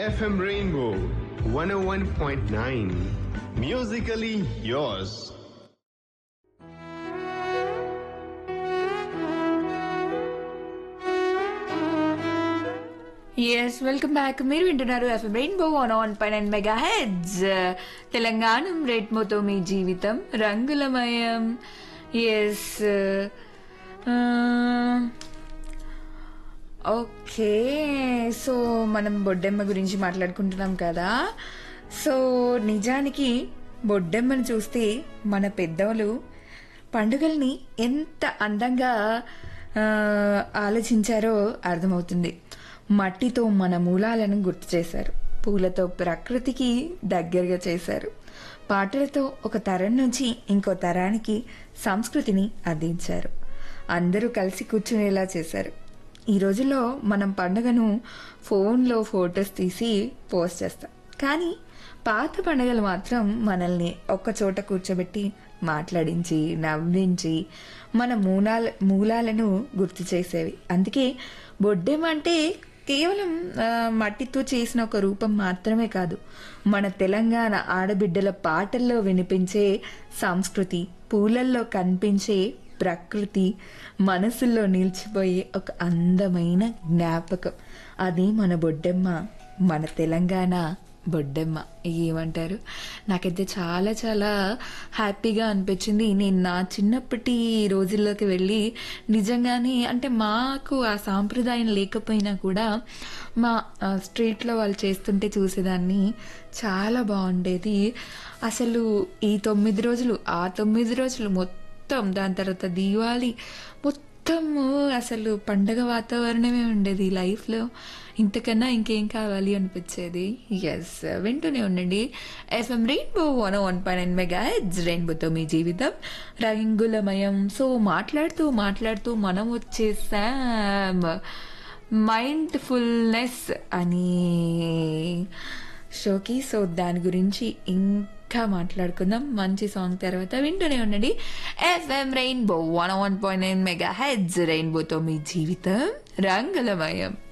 FM Rainbow 101.9. Musically yours. Yes welcome back మీరు వింటున్నారు FM Rainbow one oh one point nine and mega heads Telangana రేట్మోతో మీ జీవితం రంగులమయం ఎస్ ఓకే సో మనం బొడ్డెమ్మ గురించి మాట్లాడుకుంటున్నాం కదా సో నిజానికి బొడ్డెమ్మను చూస్తే మన పెద్దవాళ్ళు పండుగల్ని ఎంత అందంగా ఆ, ఆలోచించారో అర్థమవుతుంది మట్టితో మన మూలాలను గుర్తు చేశారు పూలతో ప్రకృతికి దగ్గరగా చేశారు పాటలతో ఒక తరం నుంచి ఇంకో తరానికి సంస్కృతిని అందించారు అందరూ కలిసి కూర్చునేలా చేశారు ఈ రోజుల్లో మనం పండుగను ఫోన్లో ఫొటోస్ తీసి పోస్ట్ చేస్తాం కానీ పాత పండుగలు మాత్రం మనల్ని ఒక్క చోట కూర్చోబెట్టి మాట్లాడించి నవ్వించి మన మూలాల మూలాలను గుర్తు చేసేవి అందుకే బొడ్డెం అంటే కేవలం ఆ, మట్టితో చేసిన ఒక రూపం మాత్రమే కాదు మన తెలంగాణ ఆడబిడ్డల పాటల్లో వినిపించే సంస్కృతి పూలల్లో కనిపించే ప్రకృతి మనసుల్లో నిలిచిపోయే ఒక అందమైన జ్ఞాపకం అది మన బొడ్డెమ్మ మన తెలంగాణ బొడ్డెమ్మ ఏమంటారు నాకైతే చాలా చాలా హ్యాపీగా అనిపించింది నేను నా చిన్నప్పటి రోజుల్లోకి వెళ్ళి నిజంగానే అంటే మాకు ఆ సాంప్రదాయం లేకపోయినా కూడా మా ఆ, స్ట్రీట్లో వాళ్ళు చేస్తుంటే చూసేదాన్ని చాలా బాగుండేది అసలు ఈ తొమ్మిది రోజులు ఆ తొమ్మిది రోజులు మొత్తం దాని తర్వాత దీవాలి మొత్తము అసలు పండగ వాతావరణమే ఉండేది లైఫ్లో ఇంతకన్నా ఇంకేం కావాలి అనిపించేది ఎస్ వింటూనే ఉండండి FM Rainbow one one point nine mega రెయిన్బోతో మీ జీవితం రంగులమయం సో మాట్లాడుతూ మాట్లాడుతూ మనం వచ్చేసాం మైండ్ ఫుల్నెస్ అని షోకి సో దాని గురించి ఇంకా మాట్లాడుకుందాం మంచి సాంగ్ తర్వాత వింటూనే ఉండండి FM Rainbow one one point nine mega heads రెయిన్బోతో మీ జీవితం రంగులమయం